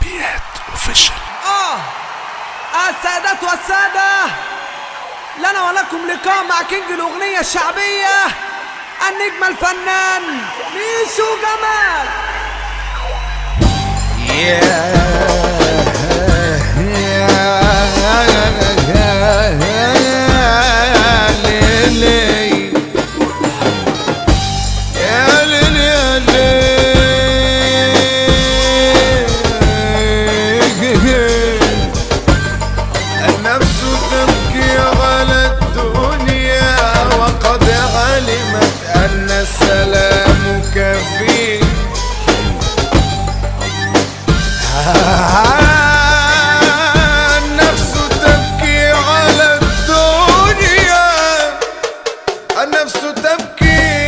شعبيات اوفيشال اه السادات والسادة لنا ولكم لقاء مع كينج الأغنية الشعبية النجم الفنان ميسو جمال النفس تبكي على الدنيا وقد علمت أن السلام كفي النفس تبكي على الدنيا النفس تبكي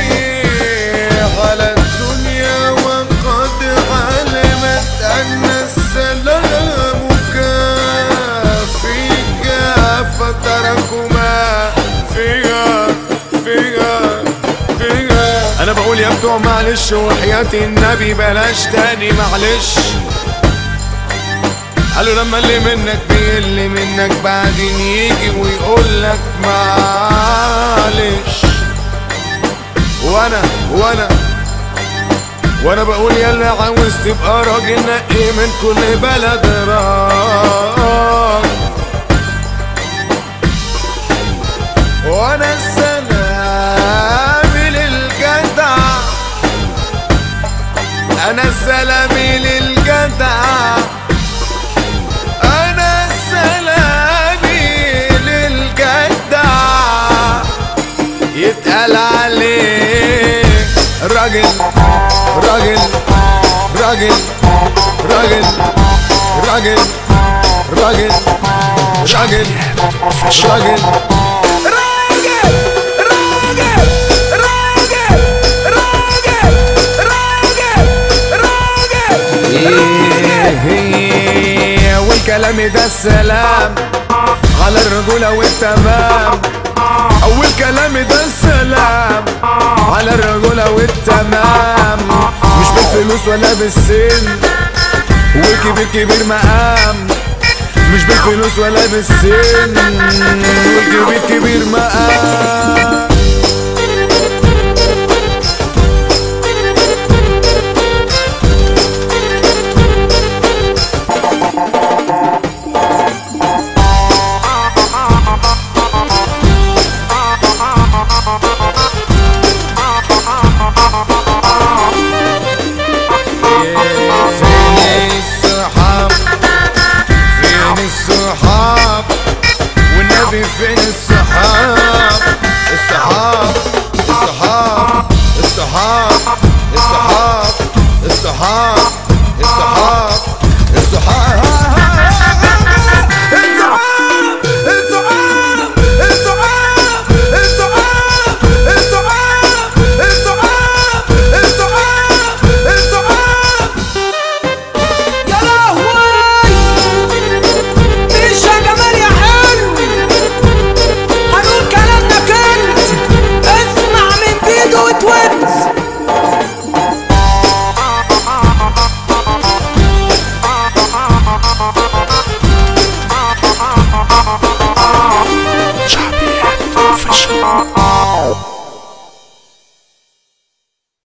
على الدنيا وقد علمت أن السلام كافيك فتركوا ما فيها فيها فيها أنا بقول يا بتوع معلش وحياة النبي بلاش تاني معلش قالوا لما اللي منك بيقل منك بعدين يجي ويقول لك معلش وانا وانا وانا بقول يلا عاوز تبقى راجل نقي من كل بلد راجل وانا السلام للجدع انا السلام للجدع انا سلامي للجدع يتقال عليه راجل راجل راجل راجل راجل راجل راجل راجل راجل راجل راجل راجل راجل راجل والكلام ده السلام على الرجولة والتمام أول كلام ده السلام على الرجولة والتمام مش بالفلوس ولا بالسن والكبير كبير مقام مش بالفلوس ولا بالسن والكبير كبير مقام فين الصحاب فين الصحاب والنبي فين الصحاب الصحاب الصحاب الصحاب الصحاب الصحاب الصحاب